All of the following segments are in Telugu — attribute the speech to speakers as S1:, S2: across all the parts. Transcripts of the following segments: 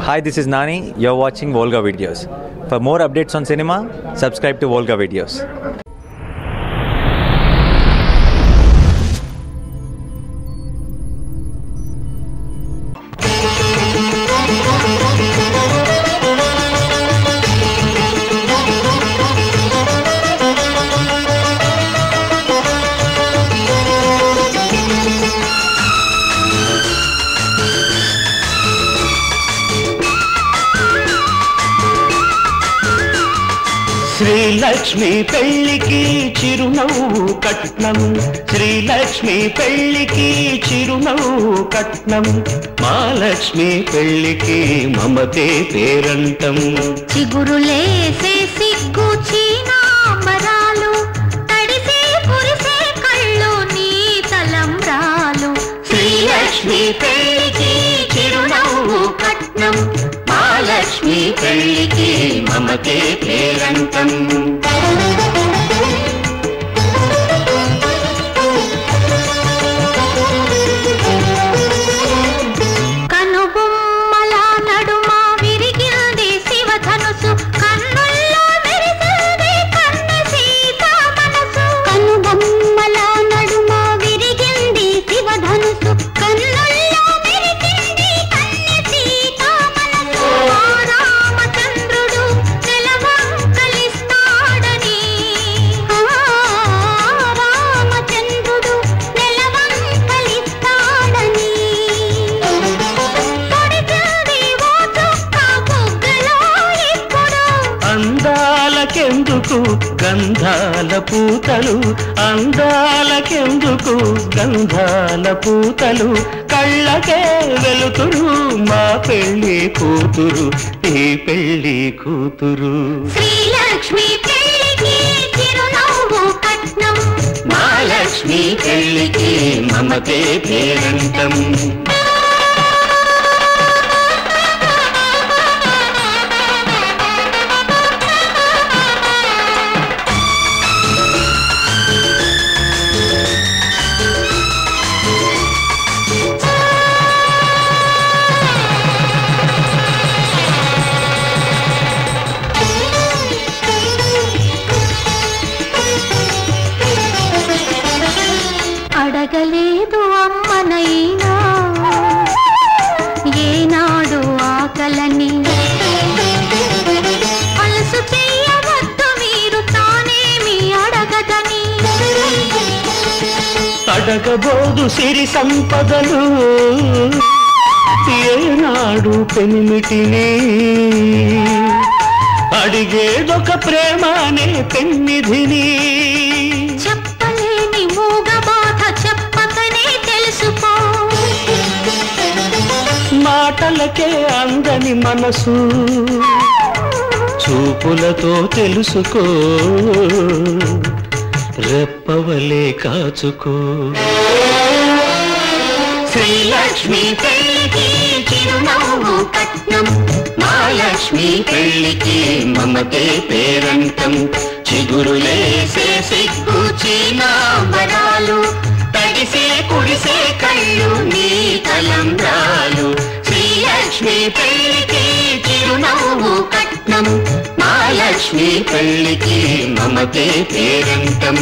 S1: Hi, this is Nani. You're watching Volga Videos. For more updates on cinema, subscribe to Volga Videos.
S2: Srilakshmi పెళ్లికి చిరునవ్వు కట్నం శ్రీలక్ష్మి పెళ్లికి చిరునవ్వు కట్నం మహాలక్ష్మి పెళ్లికి మమతే పేరంటం
S3: చిగురులేసే సిగ్గు చీనాంబరాలు తడిసే కురిసే కళ్ళు నీ తలంబ్రాలు
S2: శ్రీలక్ష్మి పెళ్లికి చిరునవ్వు కట్నం మహాలక్ష్మి పెళ్లికి మమతే పేరంటం
S3: కనుబొమ్మల నడుమ విరిగింది శివధనుసు కన్నుల్లో మెరిసింది కన్నె సీత మనసు కనుబొమ్మల నడుమ విరిగింది శివధనుసు కన్నుల్లో మెరిసింది కన్నె సీత మనసు ఆ రామచంద్రుడు నెలవంకలిస్తాడని ఆ రామచంద్రుడు నెలవంకలిస్తాడని పడిచింది ఓ చుక్క బుగ్గలో ఇప్పుడు
S2: అందాలకెందుకు గంధాల పూతలు అందాలకెందుకు గంధాల పూతలు కళ్ళకే వెలుతురు మా పెళ్లి కూతురు ఈ పెళ్లి కూతురు
S3: శ్రీలక్ష్మి పెళ్లికి చిరునవ్వు కట్నం
S2: మహాలక్ష్మి పెళ్లికి మమతే పేరంటం
S3: అడగలేదు అమ్మనైనా ఏనాడు ఆకలని అలసు చెయ్యవద్దు మీరు తానేమి అడగదని
S2: అడగబోదు సిరి సంపదలు ఏనాడు పెనిమిటిని అడిగేదొక ప్రేమ అనే పెన్నిధిని
S3: చెప్పలేని మూగ బాధ చెప్పకనే తెలుసుకో
S2: మాటలకే అందని మనసు చూపులతో తెలుసుకో రెప్పవలే కాచుకో శ్రీలక్ష్మి పెళ్లికి చిరునవ్వు కట్నం మహాలక్ష్మి పెళ్లికి మమతే పేరంటం చిగురులేసే సిగ్గు చీనాంబరాలు తడిసే కుడిసే కళ్ళు నీ తలంబ్రాలు శ్రీలక్ష్మి పెళ్లికి చిరునవ్వు కట్నం మహాలక్ష్మి పెళ్లికి మమతే పేరంటం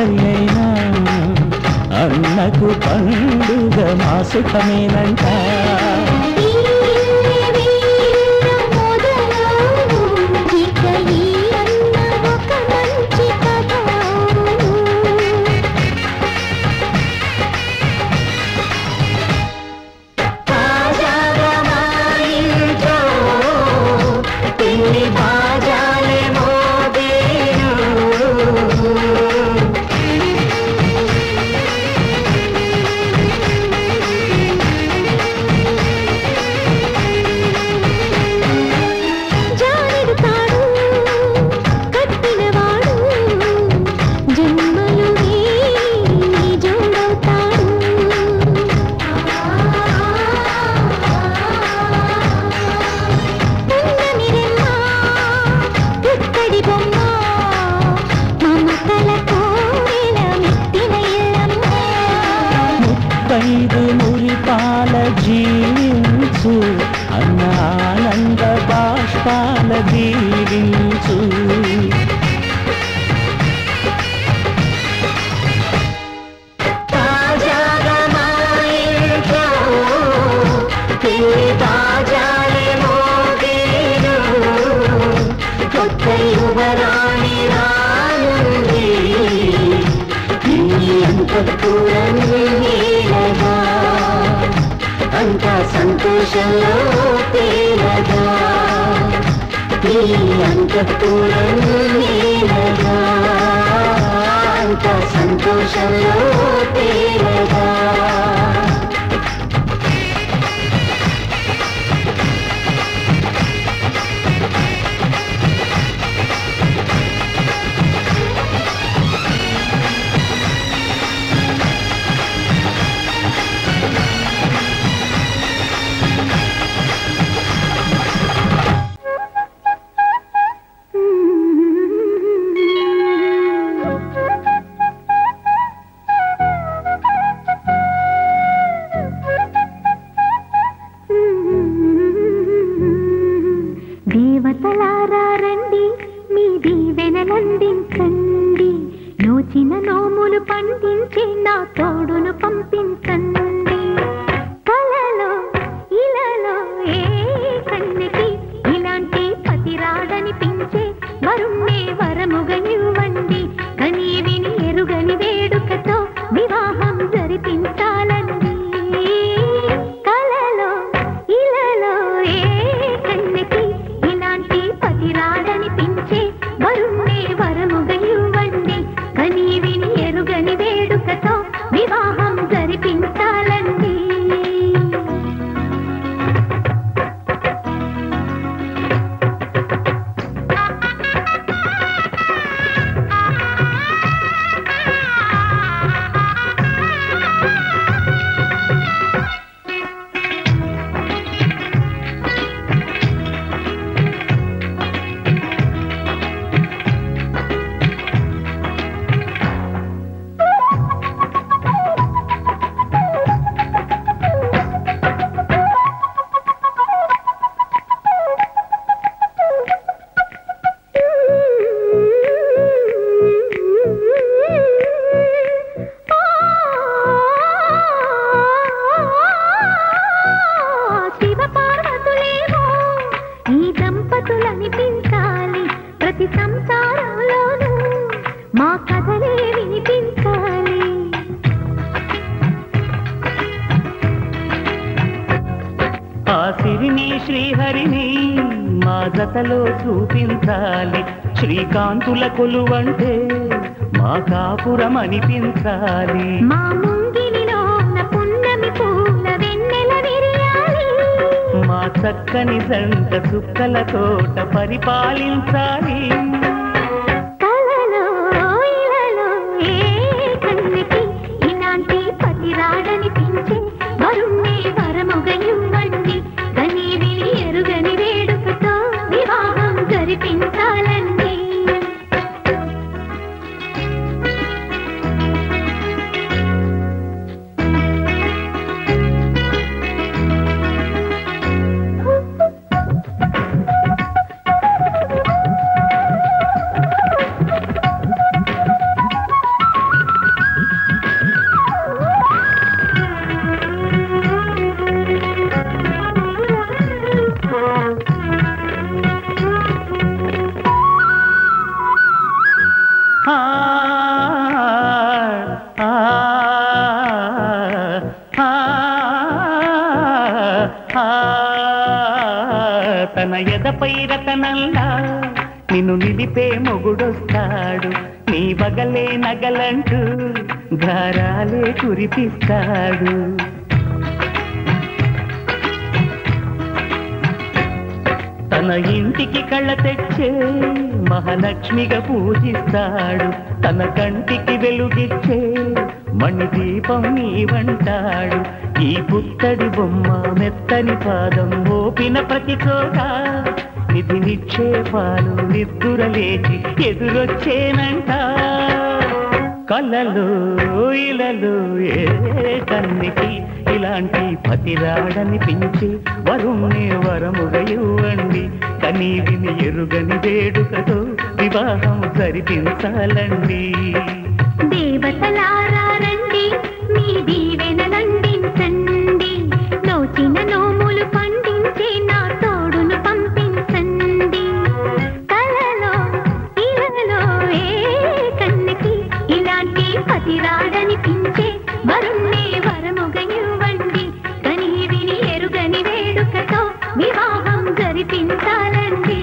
S4: పెళ్ళైనా అన్నకు పండుగ మా సుఖమేనంట
S3: ఈ వీర మొదలు ఇక ఈ అన్న ఒక మంచి కథ
S2: తాజాగా మా ఇంట్లో పిల్లి బాజాలే మోగేను
S3: జారెడు తాడు కట్టినవాడు జన్మలు వేయి జోడవుతాడు పున్నమిరెమ్మ పుత్తడి బొమ్మ మమతల కోవెల మెట్టిన ఇల్లమ్మ
S4: ముప్పైదు మురిపాల జీవించు అన్న ఆనంద బాష్పాల దీవించు
S2: తాజాగా మా ఇంట్లో పిల్లి బాజాలే మోగేను కొత్త యువరాణి రానుంది ఈ అంతఃపురమేలగా అంత సంతోషంలో తేలగా ఈ అంతఃపురమేలగా అంత సంతోషంలో తేలగా
S3: దేవతలారా రండి మీ దీవెనలందించండి నోచిన నోములు పండించి నా తోడును పంపించండి కలలో ఇలలో ఏ కన్నెకి ఇలాంటి పతి రాడనిపించే వరుణ్ణే వరముగా ఇవ్వండి కనీ విని ఎరుగని వేడుకతో వివాహం జరిపించాలండి కలలో ఇలలో ఏ కన్నెకి ఇలాంటి పతి రాడనిపించే వరుణ్ణే వరముగా ఇవ్వండి కనీ విని ఎరుగని వేడుకతో వివాహం జరిపించాలండి శివ పార్వతులేమో ఈ దంపతులనిపించాలి ప్రతి సంసారంలోనూ మా కథలే వినిపించాలి
S4: ఆ సిరిని శ్రీహరిని మా జతలో చూపించాలి శ్రీకాంతుల కొలువంటే మా కాపురం అనిపించాలి
S3: మా ముంగిలిలోన పున్నమి పూల వెన్నెల విరియాలి
S4: మా చక్కని జంట చుక్కల తోట పరిపాలించాలి
S3: కలలో ఇలలో ఏ కన్నెకి ఇలాంటి పతి రాడనిపించే వరుణ్ణే వరముగా ఇవ్వండి కనీ విని ఎరుగని వేడుకతో వివాహం జరిపించాలండి
S4: ఎదపై రతనల్లా నిన్ను నిలిపే మొగుడొస్తాడు నీ బగలే నగలంటూ గారాలే కురిపిస్తాడు తన ఇంటికి కళ్ళ తెచ్చే మహాలక్ష్మిగా పూజిస్తాడు తన కంటికి వెలుగిచ్చే మణి దీపం నీవంటాడు ఈ పుత్తడి బొమ్మ మెత్తని పాదం మోపిన ప్రతి చోట నిధి నిక్షేపాలు నిద్దుర లేచి ఎదురొచ్చేనంట కళ్ళలో ఇలలో ఏ కన్నికి ఇలాంటి పతిరాడనిపించి వరుణ్ణి వరముగా ఇవ్వండి కనీ విని ఎరుగని వేడుకతో వివాహం జరిపించాలండి
S3: దేవతలారా రండి మీ దీవెనలందించండి నోచిన నోములు పండించే నా తోడును పంపించండి కలలో ఇలలో ఏ కన్నుకి ఇలాంటి పతిరాడనిపించే వరుణ్ణి వరముగా ఇవ్వండి కని విని ఎరుగని వేడుకతో వివాహం జరిపించాలండి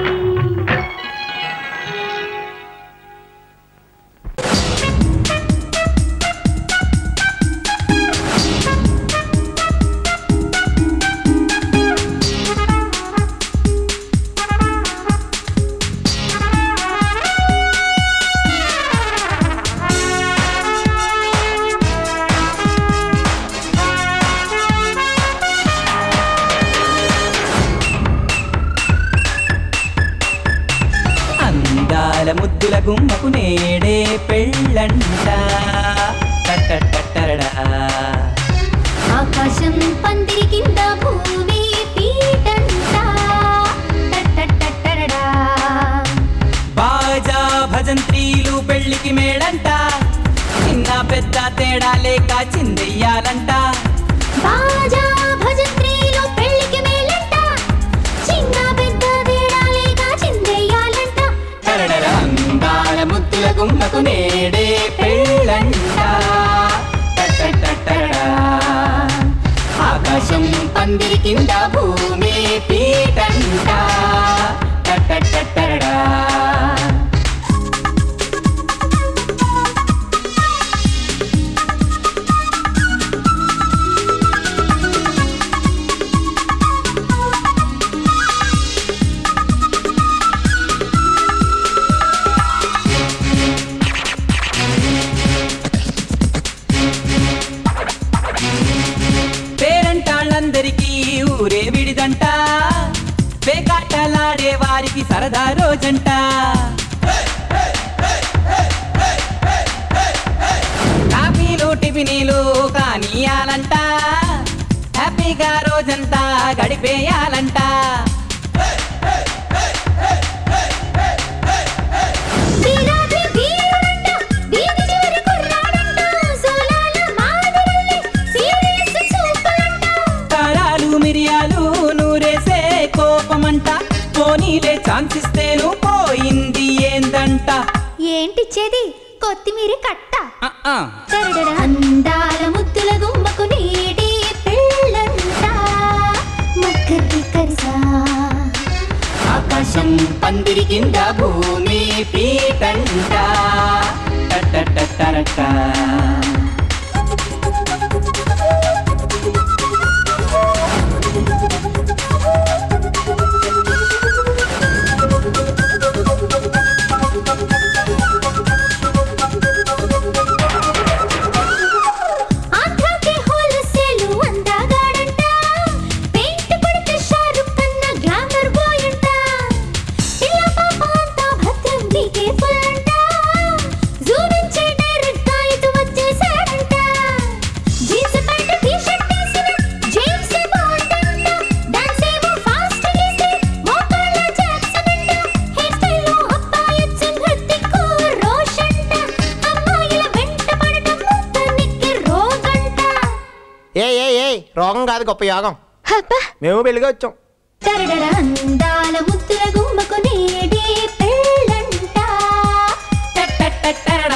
S5: అందాల ముద్దుల గుమ్మకు నేడే పెళ్ళంట టట్టట్టట్టరడా.
S3: ఆకాశం పందిరి కింద భూమి పీటంట టట్టట్టట్టరడా.
S5: బాజా భజంత్రీలు పెళ్లికి మేడంట చిన్న పెద్ద తేడా లేక చిందెయ్యాలంట
S3: బాజా భజంత్రీలు పెళ్లికి మేలంట చిన్న పెద్ద తేడాలేగా చిందేయాలంట
S5: టరడర అందాల ముద్దుల గుమ్మకు నేడే పెళ్ళంట టట్టట్టట్టరడా. ఆకాశం పందిరి కింద భూమి పీటంట టట్టట్టట్టరడా. పేరంటాళ్ళందరికీ ఊరే విడిదంట పేకాటలాడే వారికి సరదా రోజంట కాఫీలు టిఫినీలు కానీయాలంట హ్యాపీగా రోజంతా గడిపేయాలంట
S3: వీరాది వీరుడంట వీధి చివరి కుర్రాడంట సోలాల మాదిరిల్లే సీరియస్ చూపులంట
S5: తారాలు మిరియాలు నూరేసే కోపమంట పోనీలే ఛాన్స్ ఇస్తేను పోయింది ఏందంట
S3: ఏంటిచ్చేది కొత్తిమీర కట్ట
S5: ఆ, ఆ.
S3: తరడర అందాల ముద్దుల గుమ్మకు నీటి పెళ్ళంట ముక్కకి కరిసా
S5: ఆకాశం పందిరి కింద భూమి పీటంట టట్టట్టట్టరట్ట.
S3: ఆంధ్రాకి హోల్సేలు అందగాడంట పెయింట్ కొడితే షారుఖ్ కన్నా గ్లామర్ బాయ్ అంట పిల్ల పాప అంతా భద్రం నీకే ఫుల్ అంట జూమించే డైరెక్ట్ గా ఇటు వచ్చేసాడంట జీన్స్ ప్యాంట్ టీ షర్ట్ వేసిన జేమ్స్ బాండ్ అంట డాన్స్ ఏమో ఫాస్ట్ చేస్తే మోకాళ్ళ జాక్సన్ అంట హెయిర్ స్టైల్ అబ్బాయొచ్చి హృతిక్ రోషన్ అంట అమ్మాయిల వెంట పడటం ముద్దనికి రోగంట
S6: ఏ ఏ ఏ రోగం కాదు గొప్ప యోగం
S3: హబ్బా
S6: మేము పెళ్ళిగా వచ్చాం
S3: చరడర అందాల ముద్దుల గుమ్మకు నేడే పెళ్ళంట
S5: టట్టట్టట్టరడా.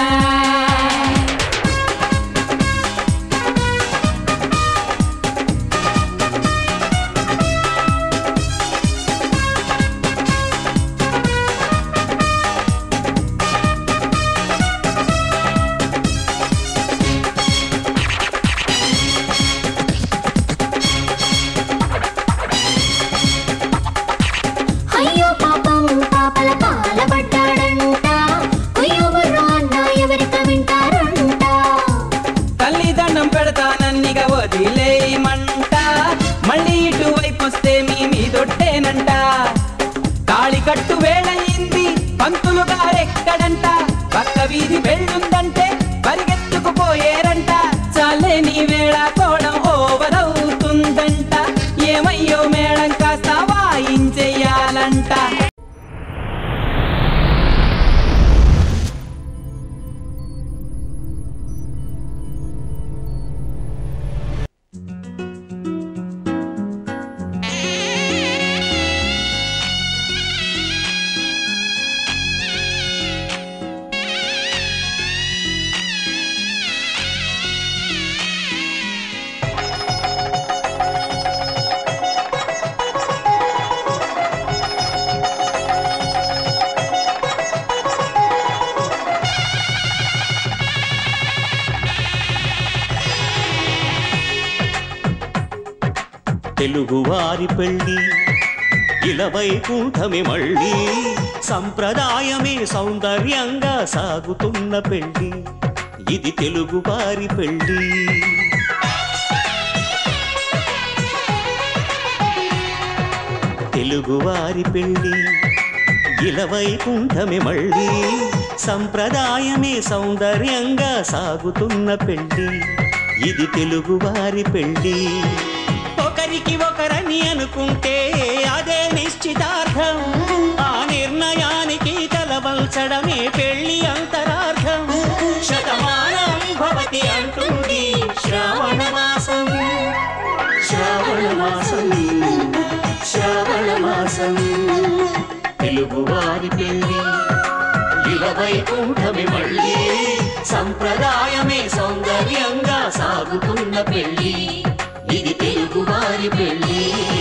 S5: పెద్దొట్టేనంట తాళికట్టు వేళయింది పంతులు గారెక్కడంట పక్క వీధి వెళ్ళుందంటే పరిగెత్తుకుపోయేరంట చాలే నీ వేళ కోడం ఓవరవుతుందంట ఏమయ్యో మేళం కాస్త వాయించెయ్యాలంట
S7: తెలుగువారి పెళ్ళి ఇలవైకుంఠమే మళ్ళీ సంప్రదాయమే సౌందర్యంగా సాగుతున్న పెళ్ళి ఇది తెలుగువారి పెళ్ళి తెలుగువారి పెళ్ళి ఇలవైకుంఠమే మళ్ళీ సంప్రదాయమే సౌందర్యంగా సాగుతున్న పెళ్ళి ఇది తెలుగువారి పెళ్ళి ఒకరికి ఒకరని అనుకుంటే అదే నిశ్చితార్థం ఆ నిర్ణయానికి తలవల్చడమే పెళ్లి అంతరార్థం శతమానం భవతి అంటుంది శ్రావణ మాసం శ్రావణ మాసం శ్రావణ మాసం తెలుగువారి పెళ్లి ఇలవైకుంఠమి మళ్ళీ సంప్రదాయమే సౌందర్యంగా సాగుతున్న పెళ్లి ఇది తెలుగువారి పెళ్లి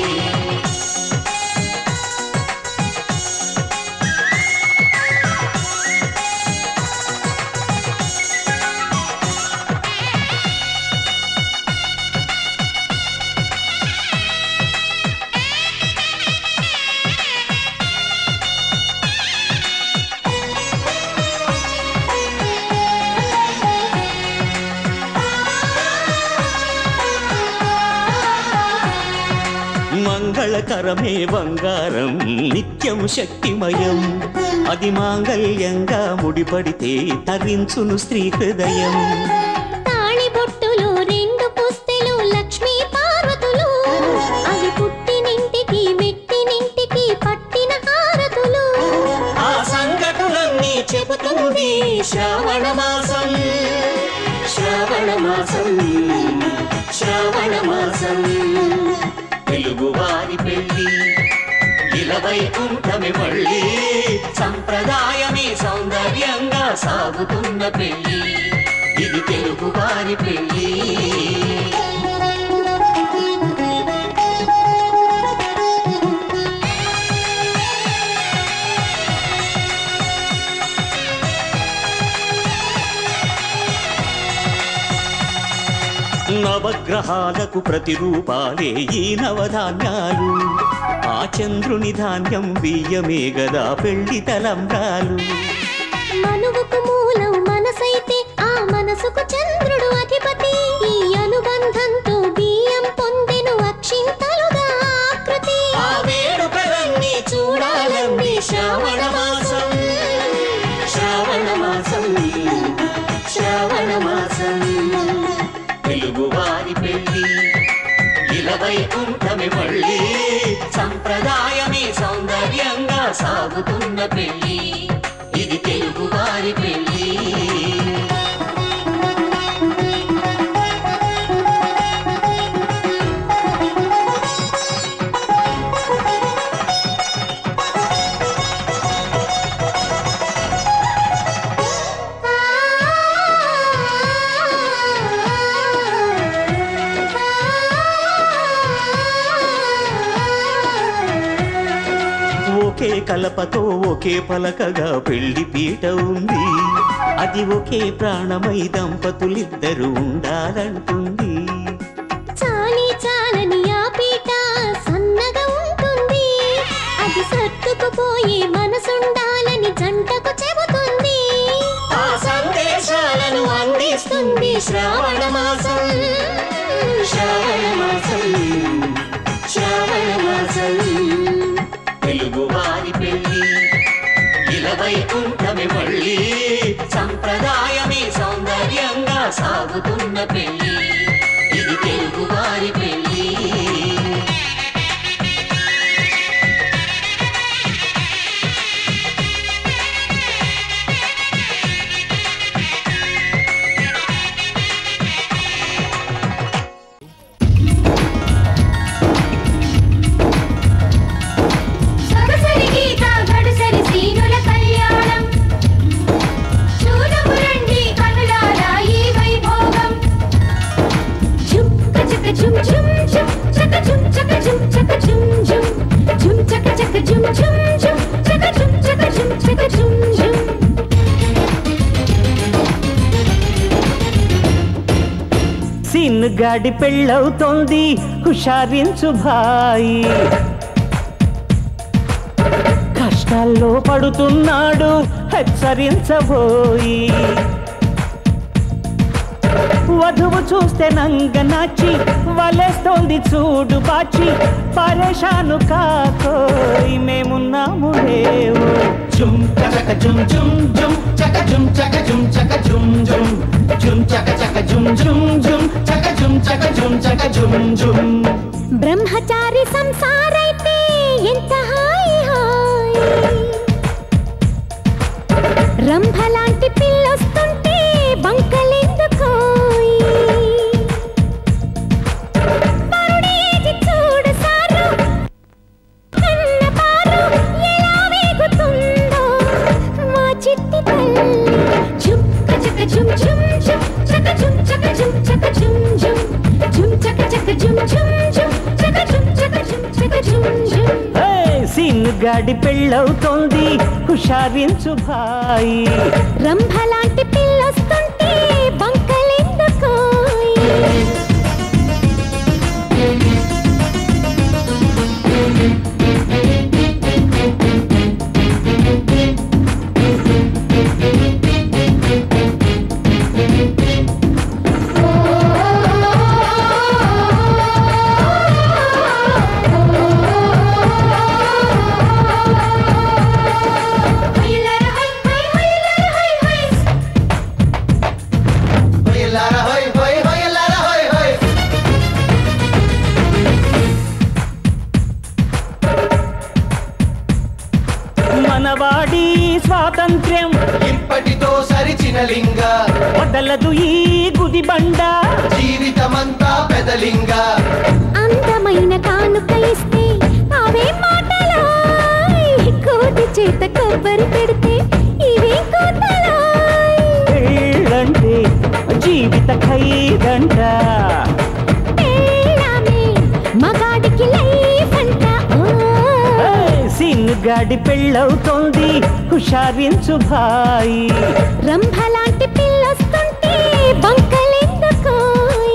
S7: మంగళకరమే బంగారం నిత్యం శక్తిమయం అది మాంగళ్యంగా ముడిపడితే తరించును స్త్రీ హృదయం
S3: తాళిబొట్టులు రెండు పుస్తెలు లక్ష్మీ పార్వతులు అవి పుట్టినింటికి మెట్టినింటికి పట్టిన హారతులు
S7: ఆ సంఘటనలన్నీ చెబుతుంది శ్రావణ మాసం శ్రావణ మాసం శ్రావణ మాసం తెలుగువారి పెళ్లి ఇలవైకుంఠమి మళ్ళీ సంప్రదాయమే సౌందర్యంగా సాగుతున్న పెళ్లి ఇది తెలుగువారి పెళ్లి నవగ్రహాలకు ప్రతిరూపాలే ఈ నవధాన్యాలు ఆ చంద్రుని ధాన్యం బియ్యమే గదా పెళ్లి తలంబ్రాలు
S3: మనువుకు మూలం మనసైతే ఆ మనసుకు చంద్రుడు అధిపతి ఈ అనుబంధంతో బియ్యం పొందెను అక్షింతలుగా ఆకృతి
S7: ఆ వేడుకలన్నీ చూడాలండి శ్రావణ మాసం శ్రావణ మాసం శ్రావణ మాసం తెలుగువారి పెళ్లి ఇలవైకుంఠమి మళ్ళీ సంప్రదాయమే సౌందర్యంగా సాగుతున్న పెళ్లి ఇది తెలుగువారి పెళ్లి ఒకే కలపతో ఒకే పలకగా పెళ్లి పీట ఉంది అది ఒకే ప్రాణమై దంపతులిద్దరు ఉండాలంటుంది
S3: చాలి చాలని ఆ పీట సన్నగా ఉంటుంది అది సర్దుకుపోయే మనసుండాలని జంటకు చెబుతుంది
S7: ఆ సందేశాలను అందిస్తుంది శ్రావణ మాసం శ్రావణ మాసం శ్రావణ మాసం వైకుంఠమే మళ్ళీ సంప్రదాయమే సౌందర్యంగా సాగుతున్న పెళ్లి ఇది తెలుగు వారి పెళ్లి
S3: సొగసరి గీత గడుసరి సీనుల కళ్యాణం చూడము రండి కనులారా ఈ వైభోగం ఝుమ్ చక ఝుమ్ ఝుమ్ ఝుమ్ చక ఝుమ్ చక ఝుమ్ చక ఝుమ్ ఝుమ్ ఝుమ్ చక చక ఝుమ్ ఝుమ్ ఝుమ్ చక ఝుమ్ చక ఝుమ్ చక ఝుమ్ ఝుమ్
S4: సీన్ గాడి పెళ్ళవుతోంది హుషారించు భాయి కష్టాల్లో పడుతున్నాడు హెచ్చరించబోయి వధువు చూస్తే నంగ నాచి వలేస్తోంది చూడు బాచి పరేషాను కాకోయ్ మేమున్నాము లేవు జుమ్ చక జుమ్ జుమ్ జుమ్ చక జుమ్ చక జుమ్ చక జుమ్ జుమ్ జుమ్ చక చక జుమ్ జుమ్ జుమ్ చక జుమ్ చక జుమ్ చక జుమ్ జుమ్
S3: బ్రహ్మచారి సంసారైతే ఎంత హాయి హాయి రంభలాంటి పిల్లొస్తుంటే బంకలెందుకోయి వరుడేది చూడు సారు కన్నపారు ఎలా వేగుతుందో మా చిట్టి తల్లి ఝుమ్ చక ఝుమ్ ఝుమ్ ఝుమ్ చక ఝుమ్ చక ఝుమ్ చక ఝుమ్ ఝుమ్ ఝుమ్ చక చక ఝుమ్ ఝుమ్ ఝుమ్ చక ఝుమ్ చక ఝుమ్ చక ఝుమ్ ఝుమ్
S4: హే, సీన్ గాడి పెళ్ళవుతోంది హుషారించు భాయి
S3: రంభలాంటి పిల్లొస్తుంటే బంకలెందుకోయి
S4: మనవాడి స్వాతంత్ర్యం
S8: ఇప్పటితో సరిచిన లింగ
S4: వదలదు ఈ గుది బండ
S8: జీవితమంతా పెదలింగ
S3: అందమైన కానుక ఇస్తే అవే మాటలా కోటి చేత కొబ్బరి పెడితే ఇవే కోతలా
S4: పెళ్ళంటే జీవిత ఖైదంట
S3: పెళ్ళామే మగాడికి లైఫ్ అంట ఓ.
S4: హే, సీన్ గాడి పెళ్ళవుతోంది హుషారించు భాయి
S3: రంభలాంటి పిల్లొస్తుంటే బంకలెందుకోయి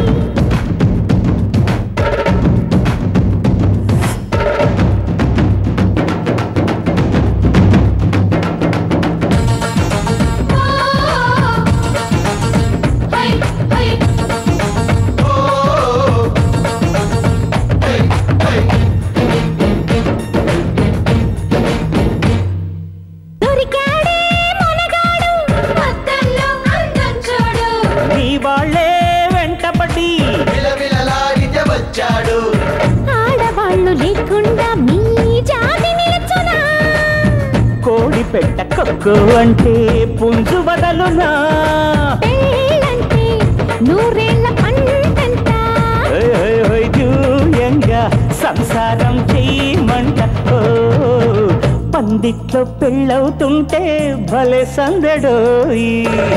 S3: దొరికాడే మనగాడు అద్దంలో అందం చూడు
S4: నీ వాళ్ళే వెంటపడి
S8: విలవిలలాడితే వచ్చాడు
S3: ఆడవాళ్ళు లేకుండా మీ జాతి నిలుచునా
S4: కోడి పెట్ట కొక్కు అంటే పుంజు వదలునా
S3: పెళ్ళంటే నూరేళ్ల పంటంట
S4: హోయ్ హోయ్ హోయ్ జూయంగా సంసారం చెయ్యమంట ఓ పందిట్లో పెళ్ళవుతుంటే భలే సందడోయి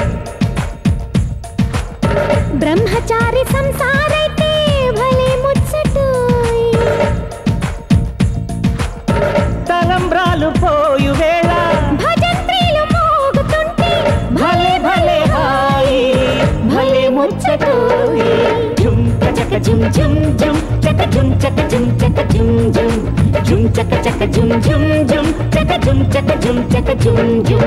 S3: బ్రహ్మచారి సంసారైతే భలే ముచ్చటోయ్
S4: తలంబ్రాలు పోయు వేళ
S3: భజంత్రీలు మోగుతుంటే
S4: భలే భలే హాయి భలే ముచ్చటోయి జుమ్ చక జుమ్ జుమ్ జుమ్ చక జుమ్ చక జుమ్ చక జుమ్ జుమ్ జుమ్ చక చక జుమ్ జుమ్ జుమ్ చక జుమ్ చక జుమ్ చక జుమ్ జుమ్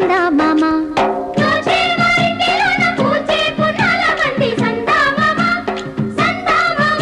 S3: సందా మామ పూచే వారింటిలోన పూచే పున్నాల బండి సందా మామ సందా మామ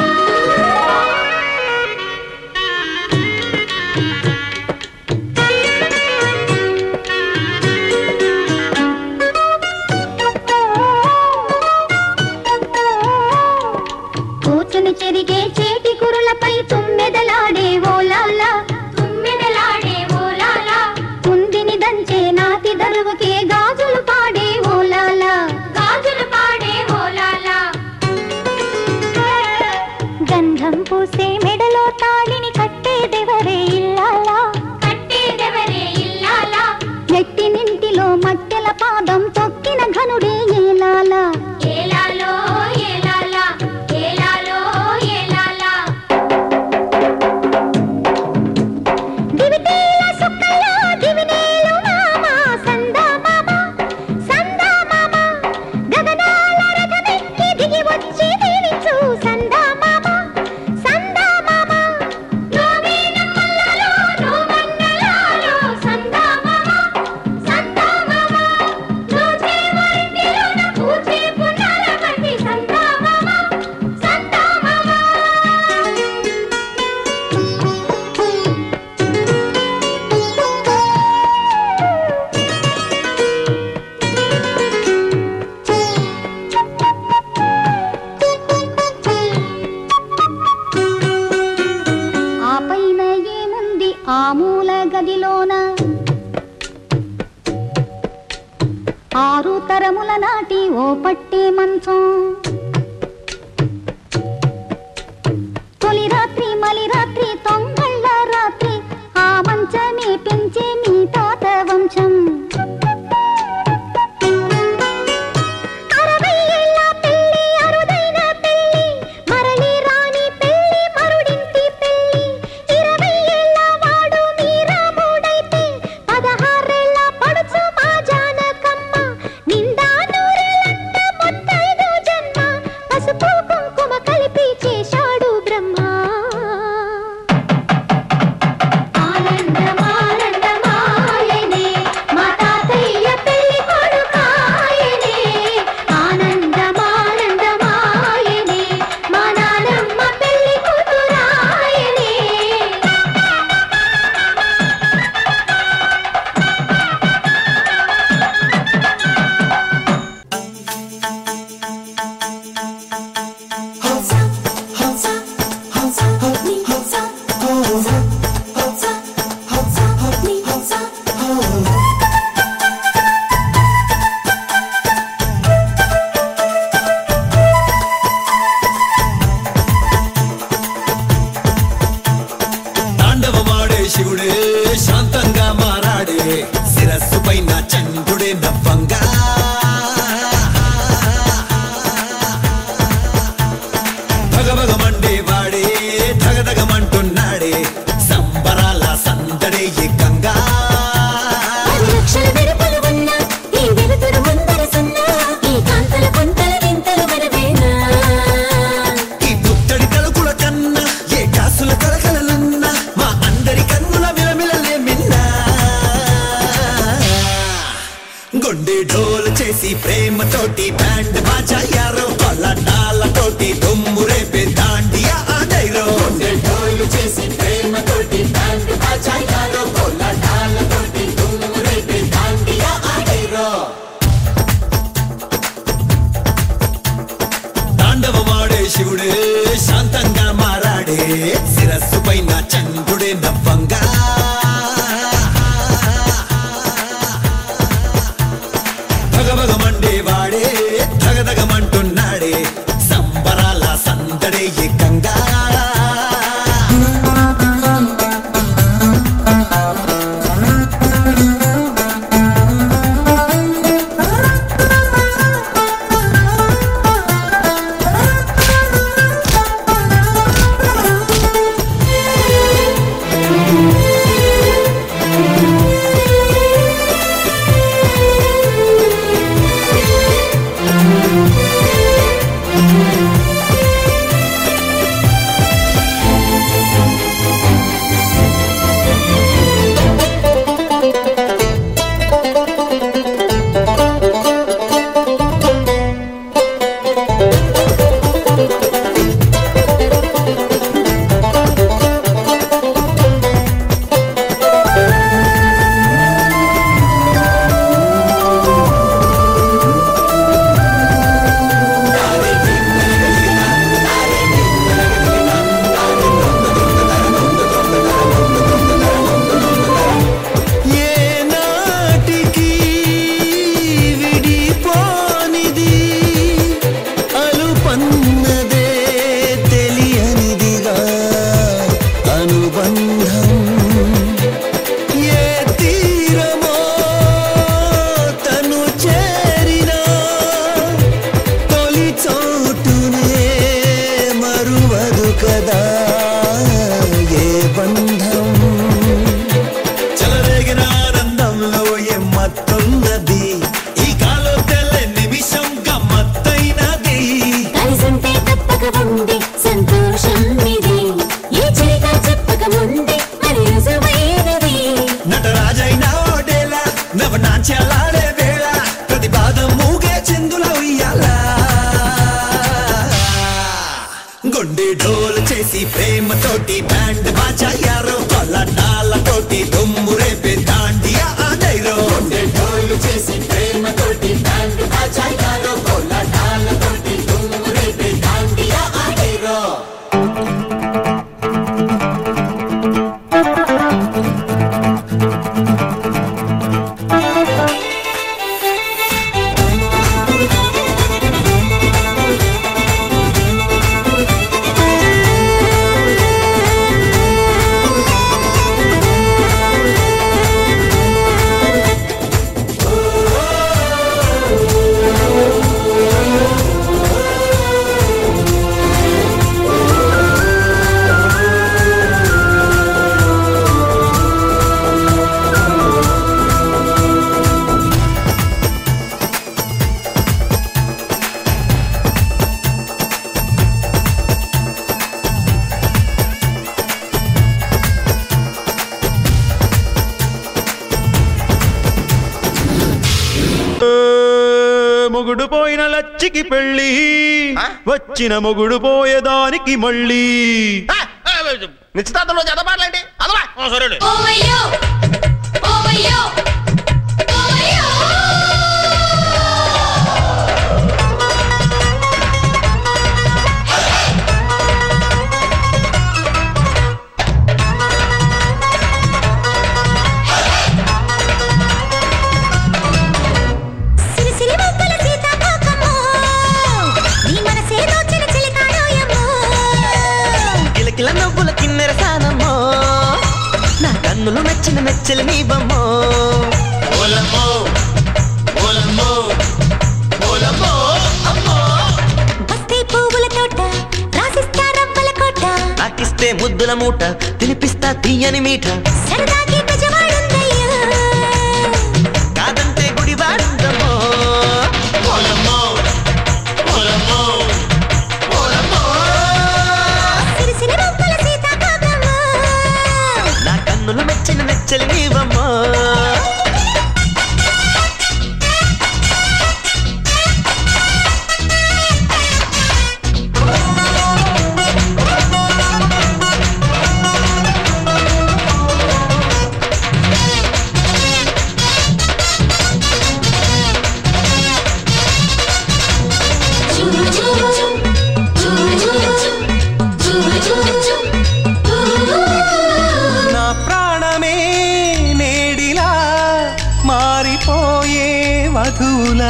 S3: కూర్చుని చెరిగే చేటి కురులపై తుమ్మెదలాడే ఓలాలా తుమ్మెదలాడే ఓలాలా కుందిని దంచే నాతి దరువుకే గాజులు పాడే ఓలాలా గాజులు పాడే ఓలాలా గంధం పూసే మెడలో తాళిని కట్టేదెవరే ఇల్లాలా కట్టేదెవరే ఇల్లాలా నెట్టినింటిలో మట్టెల పాదం తొక్కిన ఘనుడే ఏలాలా ఏలాలో ఏలాలా ఏలాలో ఏలాలా దివిటీల సుక్కల్లో దివినేలు మామ సందా మామ సందా మామ గగనాల రథమెక్కి దిగి వచ్చి దీవించు సందా మామ సందా మామ నువ్వే నమ్మలలో నువ్వన్నలాలో సందా మామ సందా మామ పూచే వారింటిలోన పూచే పున్నాల బండి సందా మామ సందా మామ ఆ పైన ఏముంది ఆ మూల గదిలోన ఆరు తరముల నాటి ఓ పట్టే మంచం తొలి రాత్రి మలి రాత్రి తొంగళ్ళ రాత్రి ఆ మంచమే పెంచే మీ తాత వంశం అరవై ఏళ్ళ పెళ్లి అరుదైన పెళ్లి మరలి రాని పెళ్లి మరుడింటి పెళ్లి ఇరవై ఏళ్ళ వాడు మీరాముడైతే పదహారేళ్ళ పడుచు మా జానకమ్మ నిండా నూరేళ్ళంట ముత్తైదు జన్మ పసుపు కుంకుమ కలిపి చేశాడు బ్రహ్మ ఆనందమానందమాయనే మా తాతయ్య పెళ్లి కొడుకాయనే ఆనందమానందమాయనే మా నానమ్మ పెళ్లి కూతురాయనే
S9: తాండవమాడే శివుడే శాంతంగా మారాడే శిరస్సు పైన చంద్రుడే నవ్వంగా భగభగమండే వాడే ధగధగమంటున్నాడే సంబరాల సందడే ఏకంగా
S3: పది లక్షల మెరుపులు ఉన్న ఈ వెలుతురు ముందర సున్నా ఈ కాంతల కొంతల వింతలు మనవేనా
S9: ఈ పుత్తడి తలుకుల కన్నా ఏ కాసుల కలకలలున్నా మా అందరి కన్నుల మిలమిలలే మిన్నా గుండె ఢోలు చేసి ప్రేమతోటి బ్యాండ్ బాజాయారో కొల్లటాలతోటి దుమ్ము రేపే దాండియా ఆడైరో గుండె ఢోలు చేసి ప్రేమతోటి బ్యాండ్ బాజాయారో కొల్లటాలతోటి దుమ్ము రేపే దాండియా ఆడైరో తాండవమాడే శివుడే శాంతంగా మారాడే శిరస్సు పైన చంద్రుడే నవ్వంగా భగభగమండే వాడే ధగధగమంటున్నాడే సంబరాల సందడే ఏకంగా
S3: ఆ
S10: మొగుడు పోయిన లచ్చికి పెళ్ళి వచ్చిన మొగుడు పోయేదానికి మళ్ళీ
S6: నిశ్చితార్థంలో చదవాలండి అదవా సరే
S3: ఓవయ్యో ఓవయ్యో ఓవయ్యో సిరి సిరి ముక్కల సీతాకోకమ్మో నీ మనసే దోచిన చిలికాడోయమ్మో
S11: కిలకిల నవ్వుల కిన్నెర సానమ్మో నా కన్నులు నచ్చిన మెచ్చలి నీ బొమ్మో
S9: ఓలమ్మో ఓలమ్మో ఓలమ్మో అమ్మో
S3: బస్తీ పువ్వుల తోట రాసిస్తా రవ్వల కోట
S11: నాకిస్తే ముద్దుల మూట తినిపిస్తా తీయని మీఠ
S3: సరదాకి బజవాడుందయ్యో
S11: కాదంటే గుడివాడుందమ్మో
S9: ఓలమ్మో ఓలమ్మో ఓలమ్మో
S3: సిరి సిరి ముక్కల సీతాకోకమ్మో
S11: నా కన్నులు మెచ్చిన మెచ్చలి నీ బొమ్మో
S3: చూరు చూరు చూరు చూరు చూరు చూరు
S12: నా ప్రాణమే నేడిలా మారిపోయే వధువులా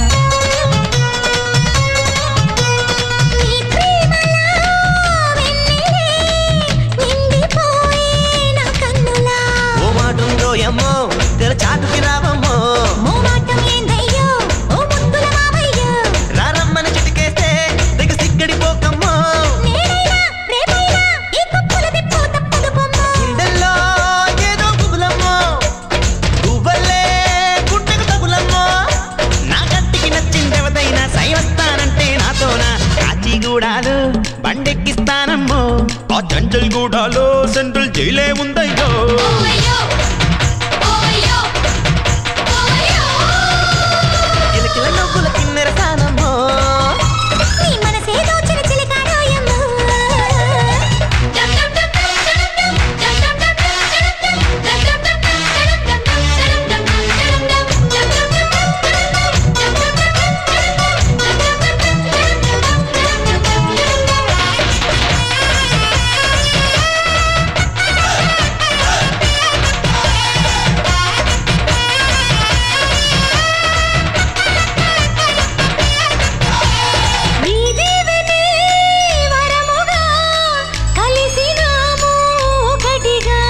S3: నీ ప్రేమలో వెన్నెలే నిండిపోయే నా కన్నులా
S11: ఓ మాటుందో ఎమ్మో తెర చాటుకి రావమ్మో
S3: మోమాటం ఏందయ్యో ఓ ముద్దుల మావయ్యో
S11: రారమ్మని చిటికేస్తే తెగ సిగ్గడిపోకమ్మో
S3: నేనైనా రేపైనా ఈ కప్పుల తిప్పు తప్పదు బొమ్మ
S11: గుండెల్లో ఏదో గుబులమ్మో గువ్వల్లే గుండెకు తగులమ్మో నా కంటికి నచ్చిందెవదైనా సైవస్తానంటే నాతోనా కాచిగూడాలు బండెక్కిస్తానమ్మో
S10: ఆ జంజల్ గూడాలో సెంట్రల్ జైలే ఉందయ్యో
S3: ఓవయ్యో ఓవయ్యో ఓవయ్యో
S11: కిలకిల నవ్వుల కిన్నెర సానమ్మో
S3: నీ మనసే దోచిన చిలికాడోయమ్మో నీ దీవెనే వరముగా కలిసినాము ఒకటిగా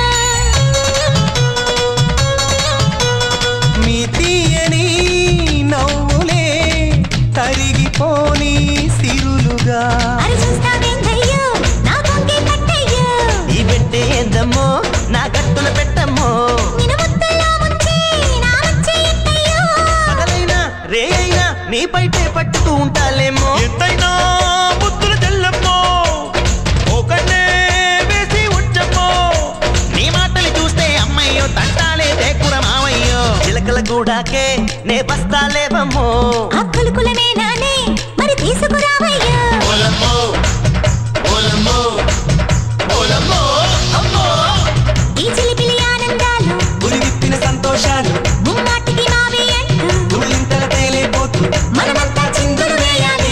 S12: మీ తీయని నవ్వులే తరిగిపోని సిరులుగా
S3: అరి చూస్తావేందయ్యో నా కొంగి కట్టయ్యో
S11: ఈ పెట్టే ఏందమ్మో నా గట్టున పెట్టమ్మో
S3: నిన్ను ముద్దల్లో ముంచి నా వచ్చి ఎట్టయ్యో
S11: పగలైనా రే అయినా నీ పైటే పట్టుతూ ఉంటాలేమో
S10: ఎంతైనా ముద్దుల చెల్లెమ్మో ఒకనే వేసి ఉంచమ్మో
S11: నీ మాటలు చూస్తే అమ్మయ్యో తంటాలే దేకుర మావయ్యో చిలకల గూడాకే నే బస్తాలేవమ్మో
S3: అక్కులు కులమే నానే మరి తీసుకురావయ్యో
S9: ఓలమ్మో ఓలమ్మో ఓలమ్మో అమ్మో
S3: ఈ చిలిపిలి ఆనందాలు
S12: గురి విప్పిన సంతోషాలు
S3: ముమ్మాటికి మావి అంటూ
S12: తుళ్ళింతల తేలిపోతూ
S3: మనమంతా చిందులు వేయాలి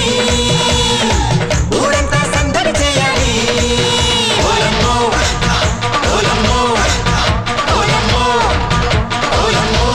S12: ఊరంతా సందడి చేయాలి
S9: ఓలమ్మో ఓలమ్మో ఓలమ్మో ఓలమ్మో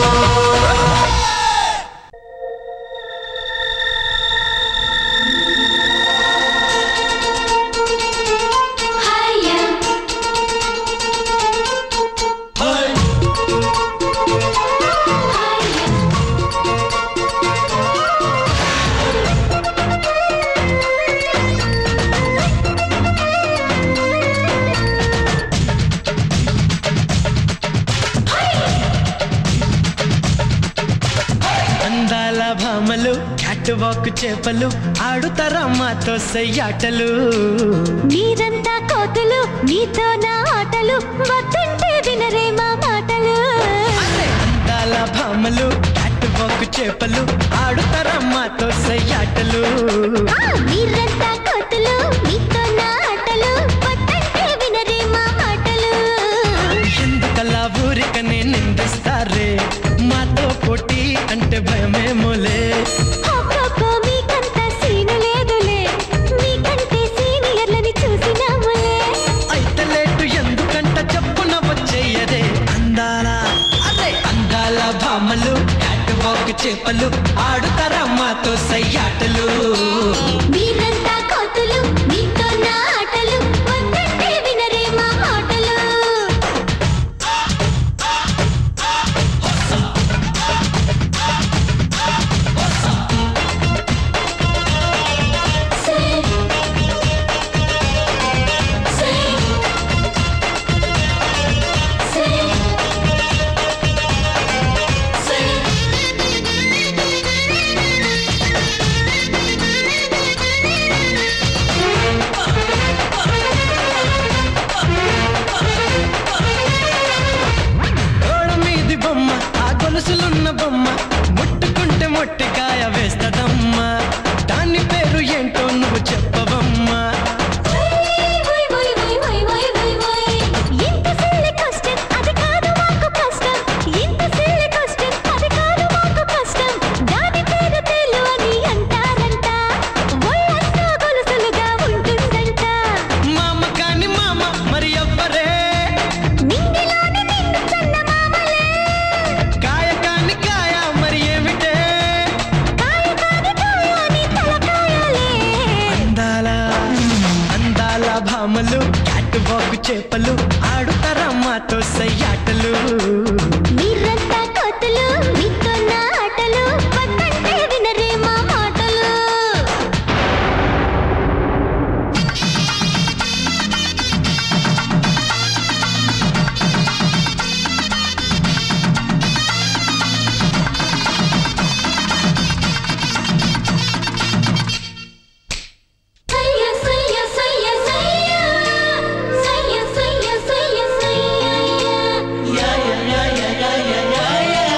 S12: అందాల భామలు క్యాట్ వాక్ చేపలు ఆడుతారమ్మాతో సయ్యాటలు
S3: మీరంతా కోతులు మీతో నా ఆటలు వద్దంటే వినరే మా మాటలు
S12: అందాల భామలు క్యాట్ వాక్ చేపలు ఆడుతారమ్మాతో సయ్యాటలు
S3: ఆ, మీరంతా కోతులు మీతో నా ఆటలు వద్దంటే వినరే మా మాటలు
S12: ఎందుకలా ఊరికనే నిందిస్తారే మాతో పోటీ అంటే భయమేమోలే
S3: అబ్బబ్బో, మీకంత సీను లేదులే మీకంటే సీనియర్లని చూసినాములే
S12: అయితే లేటు ఎందుకంట చెప్పున వచ్చేయరే అందాల అదే అందాల భామలు క్యాట్ వాక్ చేపలు ఆడుతారమ్మాతో సయ్యాటలు
S3: మీరంతా కోతులు మీతో నా ఆటలు వద్దంటే వినరే మా మాటలు
S12: గోడ మీది బొమ్మ ఆ గొలుసులున్న బొమ్మ ముట్టుకుంటే మొట్టికాయ వేస్తదమ్మా దాని పేరు ఏంటో నువ్వు చెప్పవమ్మా
S3: why why why why why why why ఇంత సిల్లి కష్టం అది కాదు మాకు కష్టం ఇంత సిల్లి కష్టం అది కాదు మాకు కష్టం దాని పేరు తేలు అని అంటారంట ఒళ్ళంతా గొలుసులుగా ఉంటుందంట
S12: మామ కాని మామ మరి ఎవ్వరే
S3: నింగిలోని నిండు చందమామలే
S12: కాయ కాని కాయ మరి ఏమిటే
S3: కాయ కాని కాయ అని తలకాయలే
S12: అందాల అందాల భామలు క్యాట్ వాక్ చేపలు ఆడుతారమ్మాతో సయ్యాటలు
S3: మీరంతా కోతులు మీతో నా ఆటలు వద్దంటే వినరే మా మాటలు సయ్య సయ్య సయ్య సయ్య సయ్య సయ్య సయ్య సయ్య యా యా యా యా యా యా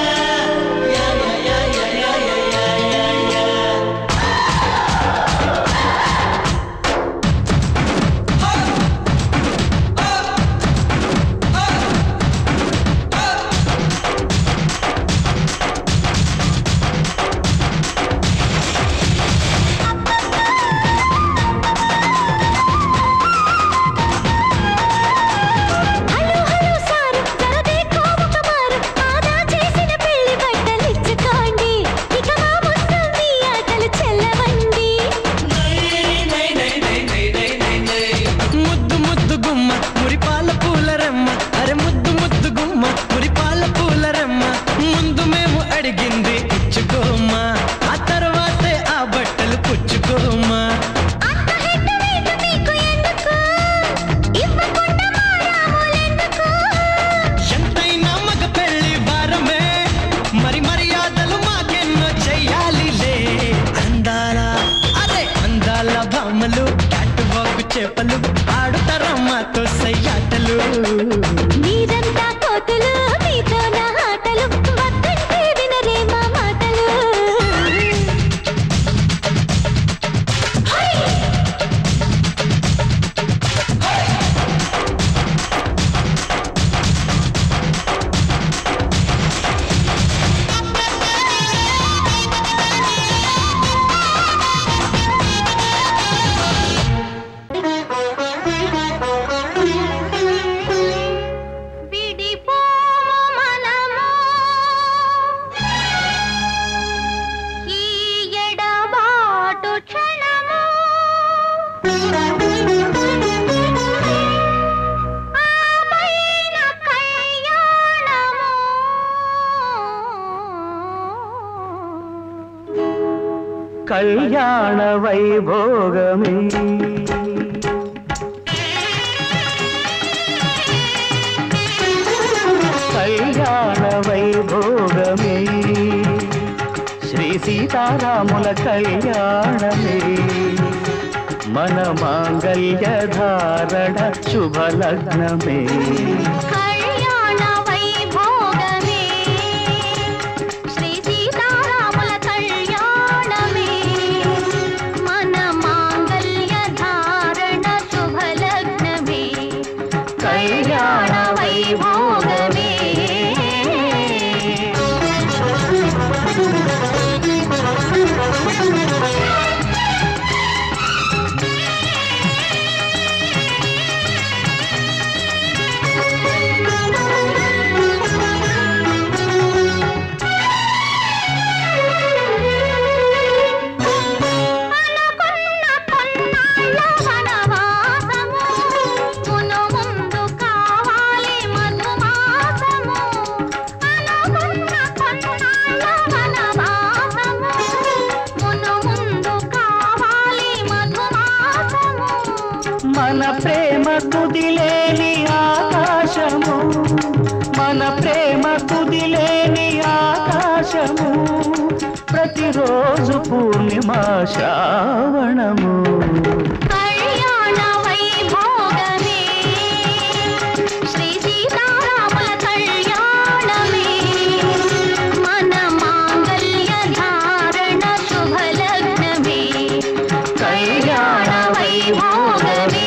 S3: హలో హలో సారు జరదే కోపకమారు ఆదా చేసిన పెళ్లి బట్టలిచ్చుకోండి ఇక మా ముందు మీ ఆటలు చెల్లవండి
S12: ముద్దు ముద్దు గుమ్మ మురిపాల పూలరమ్మ అరే ముద్దు ముద్దు గుమ్మ మురిపాల పూలరమ్మ ముందు మేము అడిగింది ఇచ్చుకోమ్మా ఆ తర్వాతే ఆ బట్టలు పుచ్చుకోమ్మా
S3: అంత హెడ్ వెయిట్ మీకు ఎందుకు ఇవ్వకుండా మా రాములెందుకు
S12: ఎంతైనా మగ పెళ్లి వారమే మరి మర్యాదలు మాకెన్నో చెయ్యాలిలే అందాల అదే అందాల భామలు క్యాట్ వాక్ చేపలు ఆడుతారమ్మాతో సయ్యాటలు
S3: మీరంతా కోతులు మీతో నా ఆటలు వద్దంటే వినరే మా మాటలు హై విడిపోము మనము ఈ ఎడబాటు క్షణము ఆపైన కళ్యాణము
S4: కళ్యాణ వైభోగమే కళ్యాణ వైభోగమే శ్రీ సీతారాముల కళ్యాణమే మన మాంగళ్య ధారణ శుభలగ్నమే
S3: కళ్యాణ వైభోగమే శ్రీ సీతారాముల
S4: మన ప్రేమ కుదిలేని ఆకాశము మన ప్రేమ కుదిలేని ఆకాశము ప్రతిరోజు పూర్ణిమ శ్రావణము
S3: కళ్యాణ వైభోగమే శ్రీ సీతారాముల కళ్యాణమే మన మాంగళ్య ధారణ శుభలగ్నమే కళ్యాణ వైభోగమే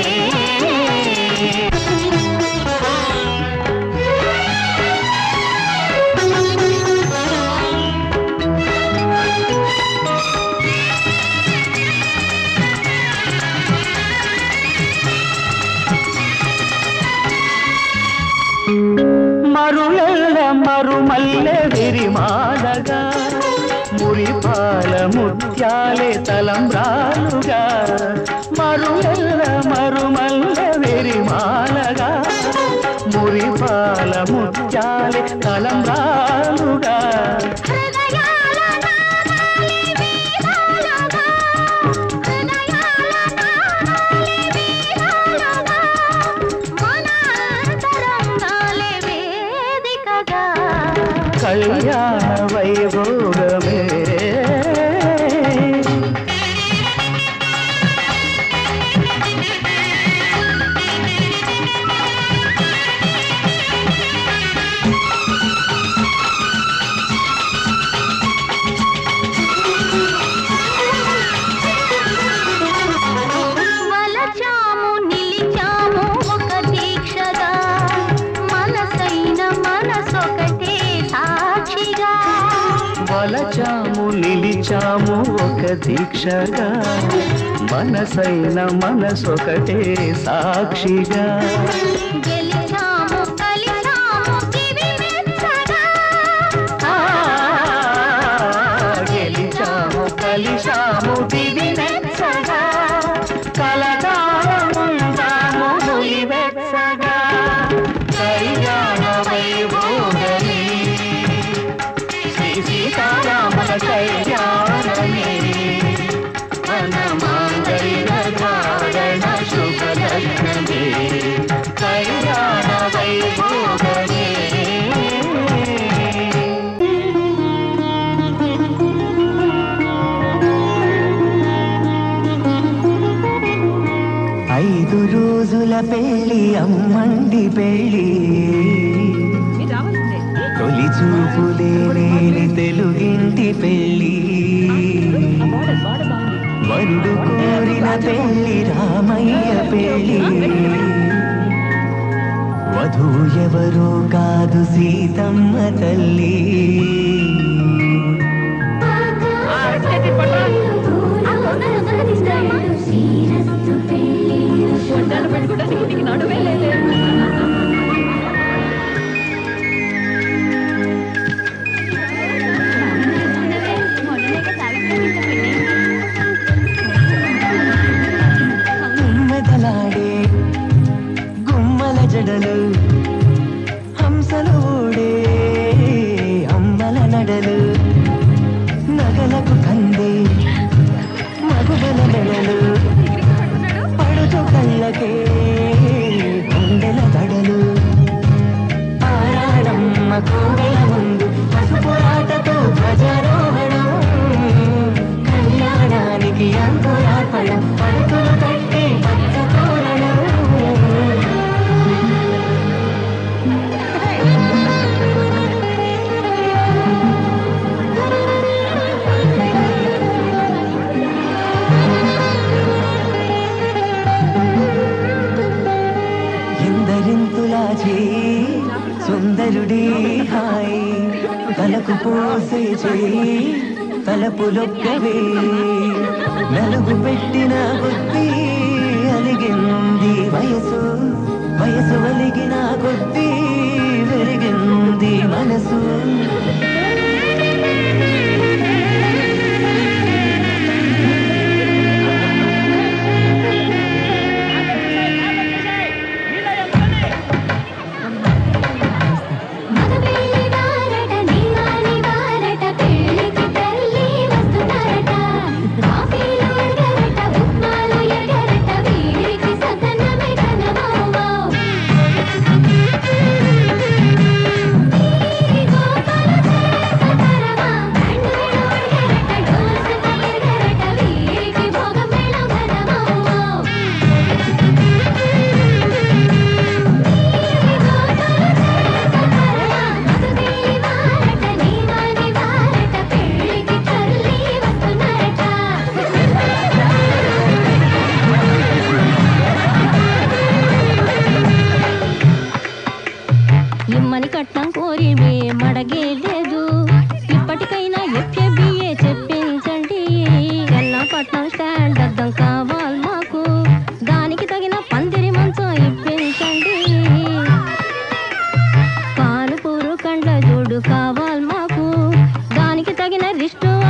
S4: మరులెల్ల మరుమల్లె విరిమాలగా మురిపాల ముత్యాలే తలంబ్రాలుగా మరులెల్ల మరుమల్లె విరిమాలగా మురిపాల ముత్యాలే తలంబ్రాలుగా
S3: హృదయాల నాదాలి వీణాలుగా హృదయాల నాదాలి వీణాలుగా మన అంతరంగాలే వేదికగా
S4: కళ్యాణ వైభోగమే
S3: వలచాము నిలిచాము ఒక దీక్షగా మనసైన మనసొకటే సాక్షిగా
S4: వలచాము నిలిచాము ఒక దీక్షగా మనసైన మనసొకటే సాక్షిగా
S3: గెలిచాము కలిచాము దివి మెచ్చగా
S4: ఆ, గెలిచాము కలిశాము దివి మెచ్చగా కలకాలముందాము నులి వెచ్చగా కళ్యాణ వైభోగమే శ్రీ సీతారామల కళ్యాణమే మన మాంగళ్య ధారణ శుభలగ్నమే కళ్యాణ వైభోగమే ఐదు రోజుల పెళ్లి అమ్మండి పెళ్లి తొలి చూపులే లేని తెలుగింటి పెళ్లి వరుడు కోరిన పెళ్లి రామయ్య పెళ్లి వధువు ఎవరో కాదు సీతమ్మ తల్లి మెదలాడే గుమ్మల జడలు హంసలు ఊడే అమ్మల నడలు నగలకు కంది మగువల మెడలు పడుతు కళ్ళకే గుండెల దడలు ఆరాడమ్మ కోవెల ముందు పసుపురాటతో ధ్వజారోహణం కళ్యాణానికి అంకురార్పణం పడుతులు కట్టి పచ్చ తోరణం ఎందరింతులా చేయి సుందరుడే హాయ్ తలకు పోసే చేయి తలపులొక్కవే నలుగు పెట్టిన బుద్ధి అలిగింది వయసు వయసు అలిగిన కొద్దీ వెలిగింది మనసు
S3: మగపెళ్లివారట నీవానివారట పెళ్ళికి తల్లి వస్తున్నారట కాఫీలు ఎరగరట ఉప్మాలు ఎరగరట వీరికి సగ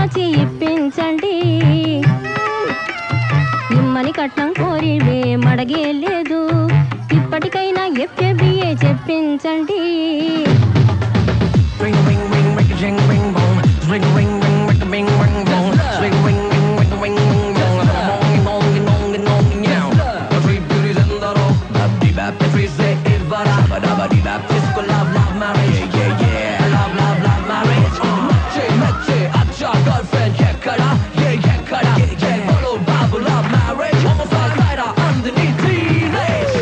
S13: మార్చి ఇప్పించండి ఇమ్మని కట్నం కోరి మడగే లేదు ఇప్పటికైనా ఎఫ్ఏబిఏ చెప్పించండి
S12: Ring ring ring ring ring ring bong. Ring ring ring ring ring ring bong. Ring ring ring ring ring ring bong. Bong bong bong bong now. Every beauty's in the row. Bap di bap. Every say it but I. Ba da ba di bap. Disco love love marriage. Yeah yeah yeah. Love love love marriage. Meche meche. Acha girlfriend. Yeah kada. Yeah yeah kada. Yeah yeah. Follow babu love marriage. Almost like Ida underneath teenage.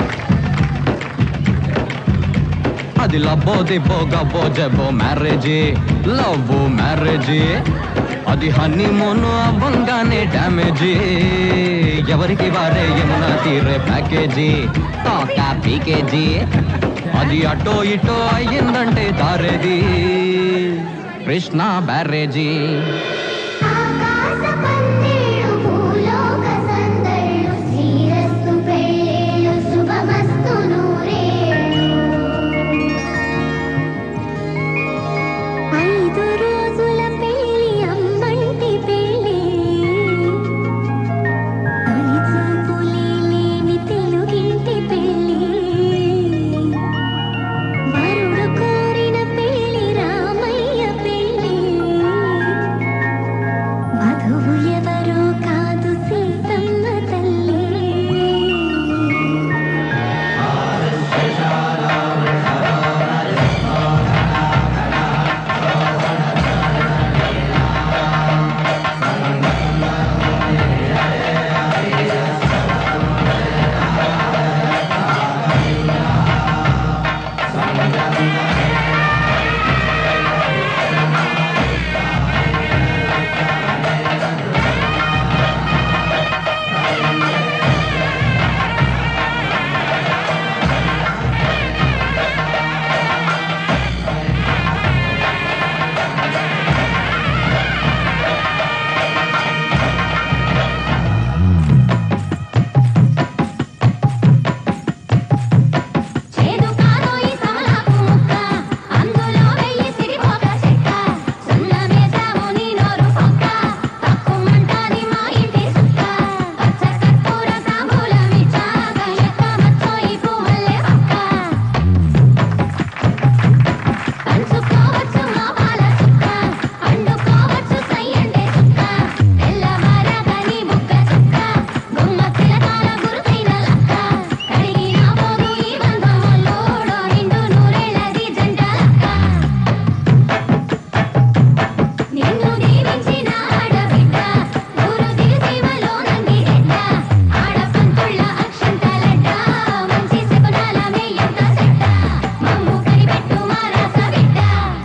S12: అది లబ్బో దిబ్బో గబ్బో జబ్బో మ్యారేజీ లవ్ మ్యారేజీ అది హనీమూన్ అవ్వంగానే డ్యామేజీ ఎవరికి వారే యమునా తీరే ప్యాకేజీ తాక పీకేజీ అది అటో ఇటో అయ్యిందంటే దారేది కృష్ణ బ్యారేజీ
S2: శ్రీరస్తు పెళ్ళిళ్ళు శుభమస్తు
S3: ఐదు రోజుల పెళ్లి అమ్మంటి పెళ్లి తొలి చూపులే లేని తెలుగింటి పెళ్లి వరుడు కోరిన పెళ్లి రామయ్య పెళ్లి వధువు ఎవరో కాదు సీతమ్మ తల్లి చేదు కాదు ఈ సమలాకు ముక్క అందులో వెయ్యి సిరిపోక చెక్క సున్నమేసావు నీ నోరు పొక్క తక్కుమంటాది మా ఇంటి సుక్క పచ్చ కర్పూర తాంబూలమిచ్చాక ఎక్క మచ్చో ఈ పువ్వులే పక్క పంచుకోవచ్చు మా పాల చుక్క అండుకోవచ్చు సై అంటే చుక్క తెల్లవారగా నీ బుక్క చుక్క గుమ్మ తిలకాల గురుతైన లక్క కడిగిన పోదు ఈ బంధములోడో నిండు నూరేళ్ళది జంట లక్క నిన్ను దీవించిన ఆడబిడ్డ ఊరు దివిసీమలో నంది ఎడ్డ ఆడపంతుళ్ళ అక్షంతలడ్డ మంచి శకునాల మేయంత సెట్ట మమ్ము కనిపెట్టు మా రాస బిడ్డ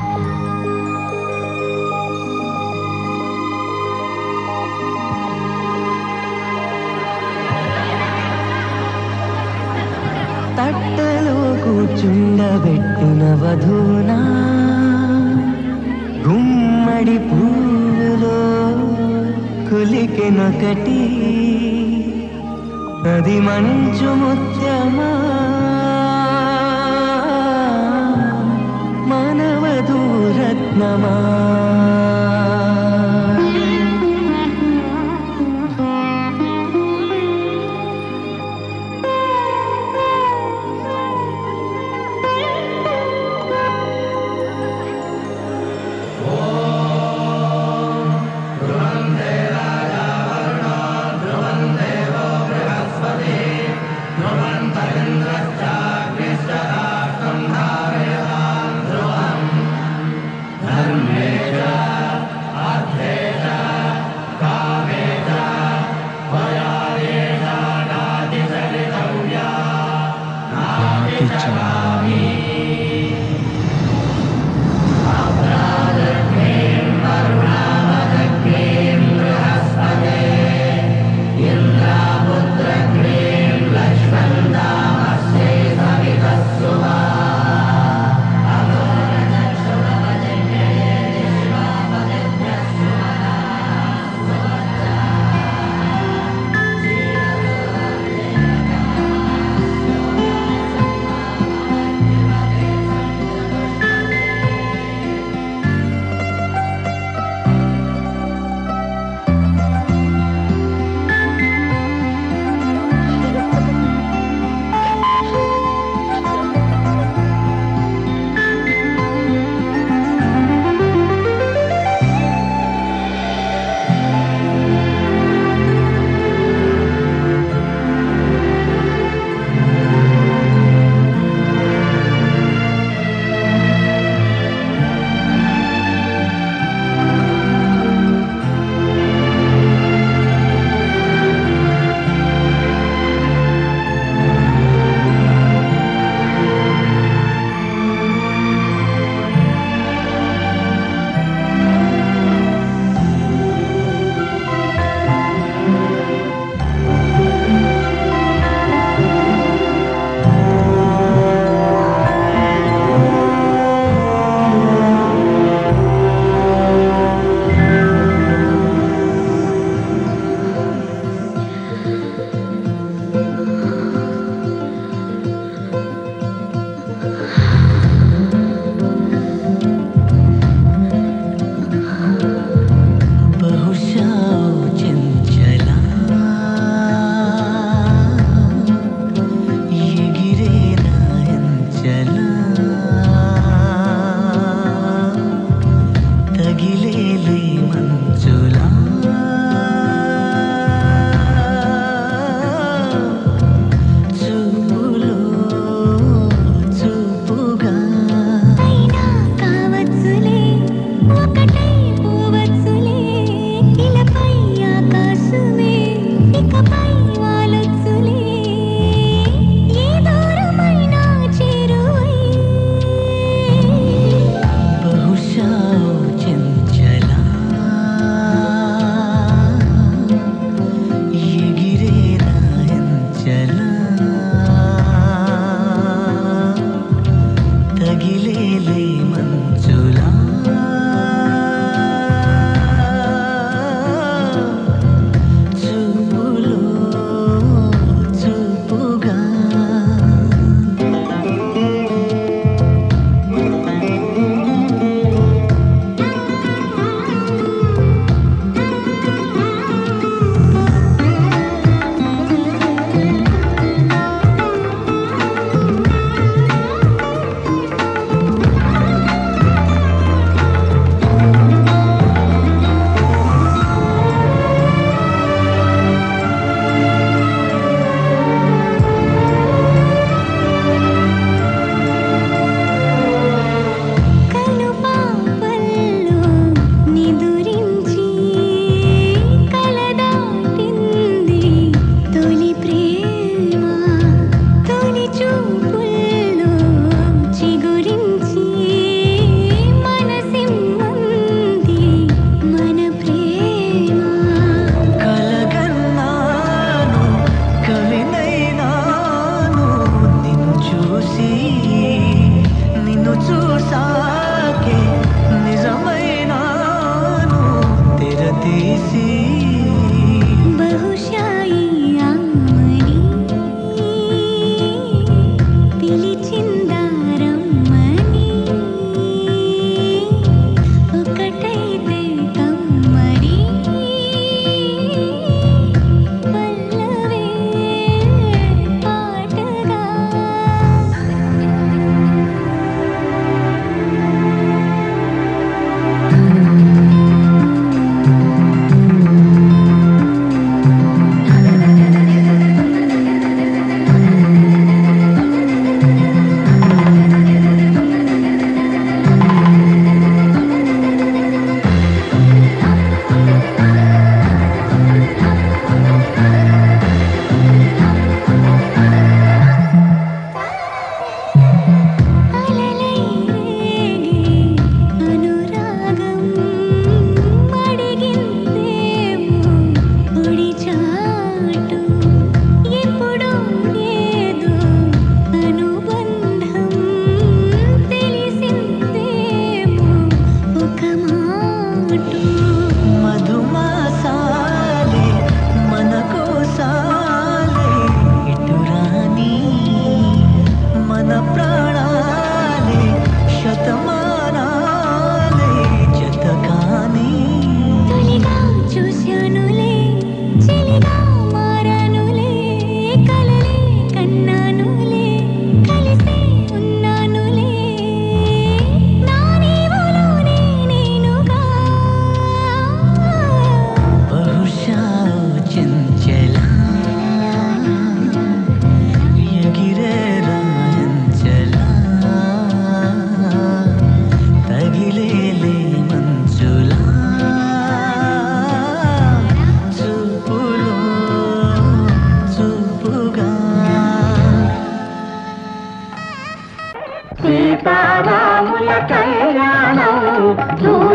S12: తట్టలో కూర్చుండబెట్టిన వధూనా గుమ్మడి పువ్వులో కులికెనొకటి అది మంచు ముత్యమా మనవధూరత్నమా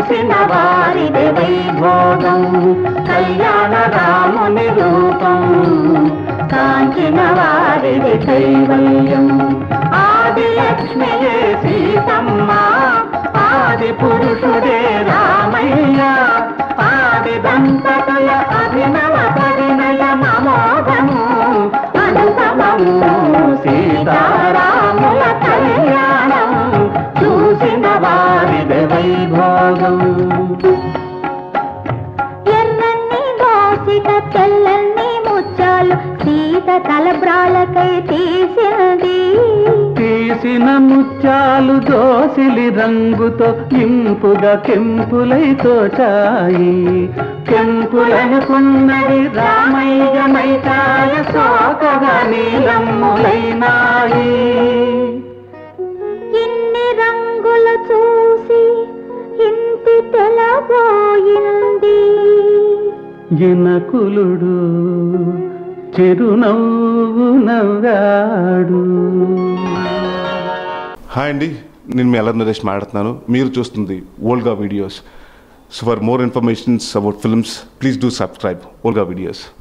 S14: చూసిన వారిది వైభోగం కళ్యాణ రాముని రూపం కాంచిన వారిది కైవల్యం ఆది లక్ష్మియే సీతమ్మ ఆది పురుషుడే రామయ్య ఆది దంపతుల అభినవ పరిణయ మమోదము అనుపమము సీతారాముల కళ్యాణం చూసిన వారిది వైభోగం
S3: ఎర్రన్ని దోసిట తెల్లన్ని ముత్యాలు సీత తలబ్రాలకై తీసినది
S14: తీసిన ముత్యాలు దోసిలి రంగుతో ఇంపుగా కెంపులై తోచాయి కెంపులనుకున్నది రామయ్య మైకాయ సోకగా నీలమ్ములైనాయి
S3: ఇన్ని రంగులు చూసి ఇంటి తెలబోయింది
S14: జనకులుడు చిరునవ్వు నవ్వాడు
S15: హాయ్ అండి నేను మీ అల్లరి నరేష్ మాట్లాడుతున్నాను మీరు చూస్తుంది Olga videos so for more informations about films please do subscribe Olga videos